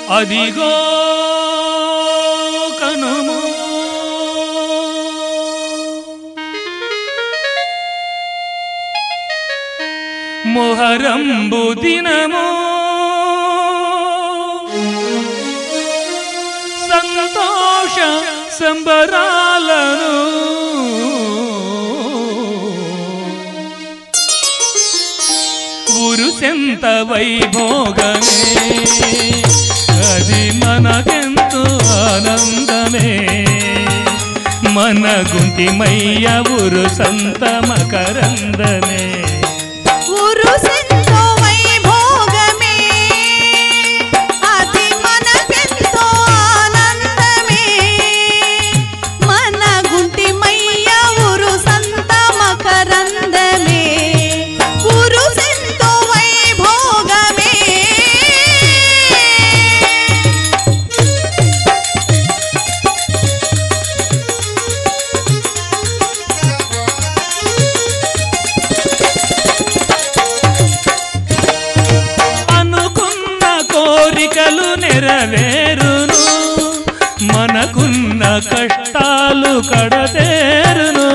అదిగో కనుము మొహరంబు దినము సంతోష సంబరాలను ఉరుసెంత వైభోగమే అది మనకెంతో ఆనందమే మన గుంటిమయ్య ఉరుసంత మకరందమే ఉరుసెంతో వైభోగమే అది మనకెంతో ఆనందమే మన గుంటిమయ్య ఉరుసంత మకరందమే ఉరుసెంతో వైభోగమే అనుకున్న కోరికలు నెరవేరును మనకున్న కష్టాలు కడతేరును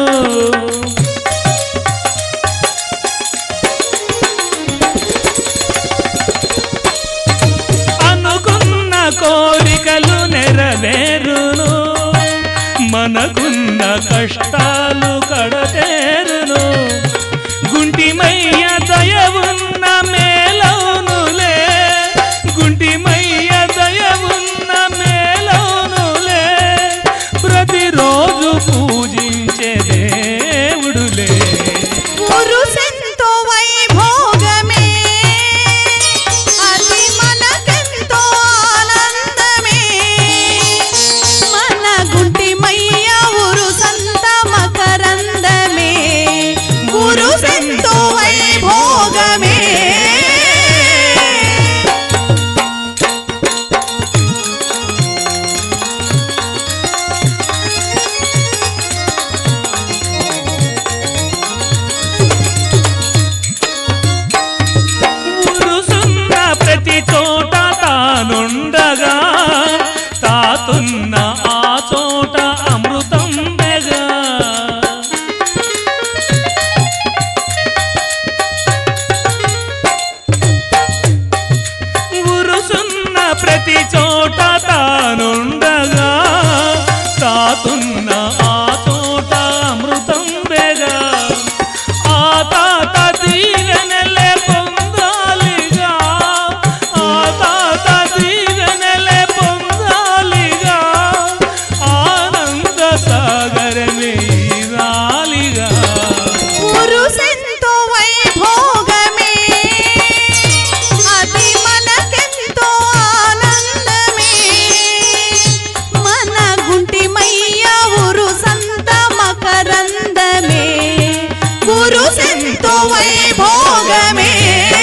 అనుకున్న కోరికలు నెరవేరును మనకున్న కష్టాలు కడతేరును గుంటిమయ్య దయ ఉన్న మేలవునులే గుంటిమయ్య దయ ఉన్న మేలవునులే ప్రతిరోజు పూజించే దేవుడులే ఉరుసెంతో వైభోగమే అది మనకెంతో ఆనందమే మన గుంటిమయ్య ఉరుసంత మకరందమే ఉరుసెంతో వైభోగమే ఉరుసున్న ప్రతి చోట తానుండగా తాతున్న ఆ చోట అమృతం బెగా ఉరుసున్న ప్రతి చోట తానుండగా తాతున్న ఆ చోట అమృతం బెగా ఆ తాత దీవెనలే పొందాలిగా ఆ తాత దీవెనలే పొందాలిగా ఆనంద సాగరమే రాలిగా ఉరుసెంతో వైభోగమే అది మనకెంతో ఆనందమే మన గుంటిమయ్య ఉరుసంత మకరందమే ఉరుసెంతో వైభోగమే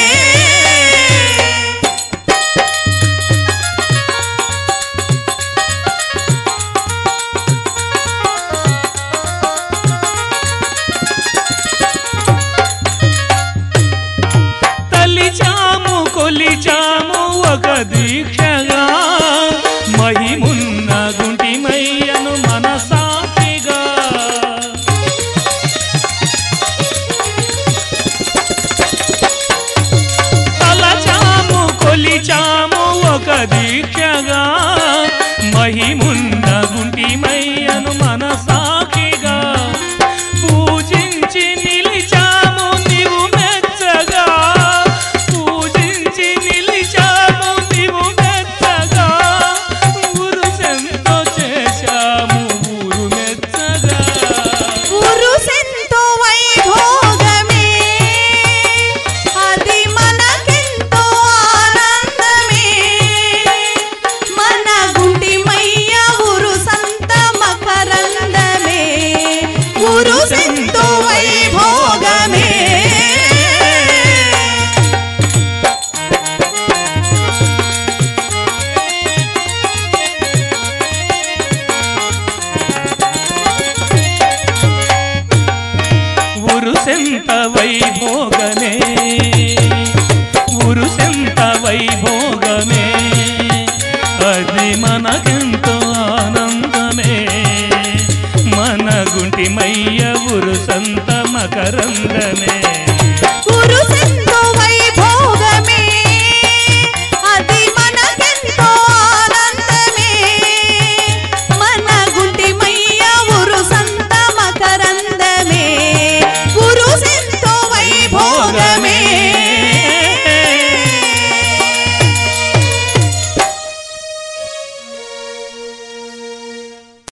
తలిచాము కొలిచాము ఒక దీక్షగా మహిమున్న గుంటిమయ్యను మనసాక్షిగా తలచాము కొలిచాము ఒక దీక్షగా మహిమున్న గుంటిమయ్యను మనసాక్షిగా పూజించి నిలిచాము నీవు మెచ్చగా పూజించి నిలిచాము నీవు మెచ్చగా ఉరుసెంతో చేశాము ఊరు మెచ్చగా ఉరుసెంతో వైభోగమే అది మనకెంతో ఆనందమే మన గుంటిమయ్య ఉరుసంత మకరందమే ఉరుసెంతో వైభోగమే ఉరుసెంత వైభోగమే ఉరుసెంత వైభోగమే సంత మకరందమే